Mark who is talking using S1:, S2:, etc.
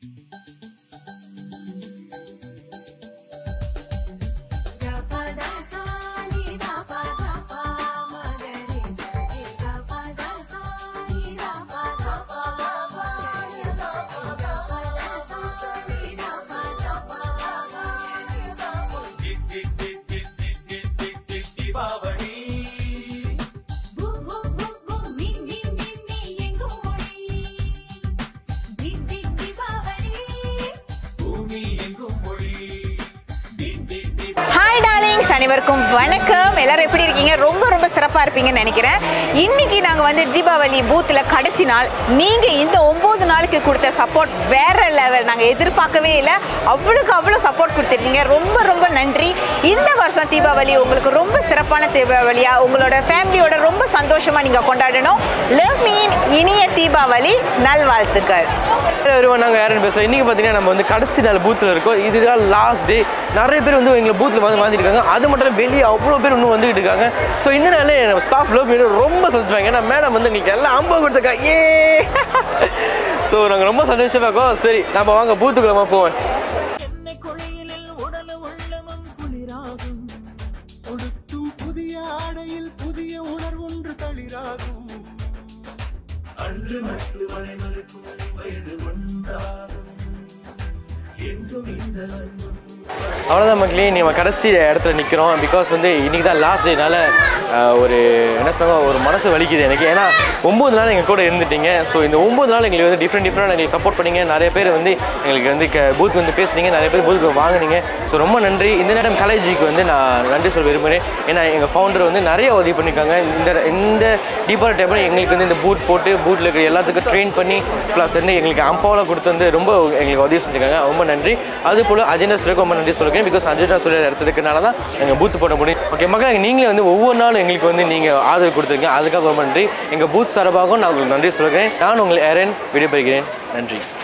S1: hi darlings அனைவருக்கும் வணக்கம் எல்லாரும் எப்படி இருக்கீங்க ரொம்ப ரொம்ப சிறப்பாக இருப்பீங்கன்னு நினைக்கிறேன் இன்னைக்கு நாங்கள் வந்து தீபாவளி பூத்தில் கடைசி நாள் நீங்கள் இந்த ஒம்பது நாளுக்கு கொடுத்த சப்போர்ட் வேற லெவல் நாங்கள் எதிர்பார்க்கவே இல்லை அவ்வளோக்கு அவ்வளோ சப்போர்ட் கொடுத்துருக்கீங்க ரொம்ப ரொம்ப நன்றி இந்த வருஷம் தீபாவளி உங்களுக்கு ரொம்ப சிறப்பான தீபாவளியாக உங்களோட ஃபேமிலியோட ரொம்ப சந்தோஷமாக நீங்கள் கொண்டாடணும் லவ் மீன் இனிய தீபாவளி நல்வாழ்த்துக்கள்
S2: வருவோம் நாங்கள் யாருன்னு பேசுகிறோம் இன்றைக்கி பார்த்தீங்கன்னா நம்ம வந்து கடைசி நாள் பூத்தில் இருக்கோம் இதுதான் லாஸ்ட் டே நிறைய பேர் வந்து எங்களை பூத்தில் வந்து வாழ்ந்துட்டு இருக்காங்க அது மட்டும் இல்லை வெளியே அவ்வளோ பேர் இன்னும் வந்துகிட்டு இருக்காங்க ஸோ இந்த நாளே நம்ம ஸ்டாஃப் லவ் மீன் ரொம்ப சந்தோஷம் ஏன்னா மேடம் வந்து எங்களுக்கு எல்லாம் அம்பம் கொடுத்துருக்கா ஏ ஸோ நாங்கள் ரொம்ப சந்தோஷமாக இருக்கோம் சரி நம்ம வாங்க பூத்துக்குள்ளமா போவோம்
S3: என்னை கொழியிலில் உடல உள்ளமும் குளிராகும் உடுத்தும் புதிய ஆடையில் புதிய உணர்வொன்று தளிராகும் அன்று நட்டு அனைவருக்கும் வயது ஒன்றாகும் என்றும் இந்த அன்பும்
S2: அவ்வளோதான் மக்களே நம்ம கடைசி இடத்துல நிற்கிறோம் பிகாஸ் வந்து இன்றைக்கி தான் லாஸ்ட் டேனால ஒரு என்ன சொல்லுவாங்க ஒரு மனசு வலிக்குது எனக்கு ஏன்னா ஒம்பது நாள் எங்கள் கூட இருந்துட்டீங்க ஸோ இந்த ஒம்பது நாள் எங்களுக்கு வந்து டிஃப்ரெண்ட் டிஃப்ரெண்ட் எங்களுக்கு சப்போர்ட் பண்ணீங்க நிறைய பேர் வந்து எங்களுக்கு வந்து பூத் வந்து பேசுனீங்க நிறைய பேர் பூத்துக்கு வாங்குனீங்க ஸோ ரொம்ப நன்றி இந்த நேரம் கலேஜிக்கு வந்து நான் நன்றி சொல்ல விரும்புகிறேன் ஏன்னா எங்கள் ஃபவுண்டர் வந்து நிறைய உதவி பண்ணியிருக்காங்க இந்த இந்த தீபாவளி டைமில் எங்களுக்கு வந்து இந்த பூட் போட்டு பூட்டில் இருக்கிற எல்லாத்துக்கும் ட்ரெயின் பண்ணி ப்ளஸ் வந்து எங்களுக்கு அம்பாவில் கொடுத்து வந்து ரொம்ப எங்களுக்கு உதவி செஞ்சுருக்காங்க ரொம்ப நன்றி அது போல் அஜெண்டா சுரேக்கு ரொம்ப நன்றி சொல்லுறேன் பிகாஸ் அஜெண்டா சுரே எடுத்ததுக்குனால தான் எங்கள் பூத் போட முடியும் ஓகே மக்கள் நீங்களே வந்து ஒவ்வொரு நாளும் எங்களுக்கு வந்து நீங்கள் ஆதரவு கொடுத்துருக்கீங்க அதுக்காக ரொம்ப நன்றி எங்கள் பூத் சார்பாகவும் நான் உங்களுக்கு நன்றி சொல்கிறேன் நான் உங்கள் ஏரன் விடைபெறுகிறேன் நன்றி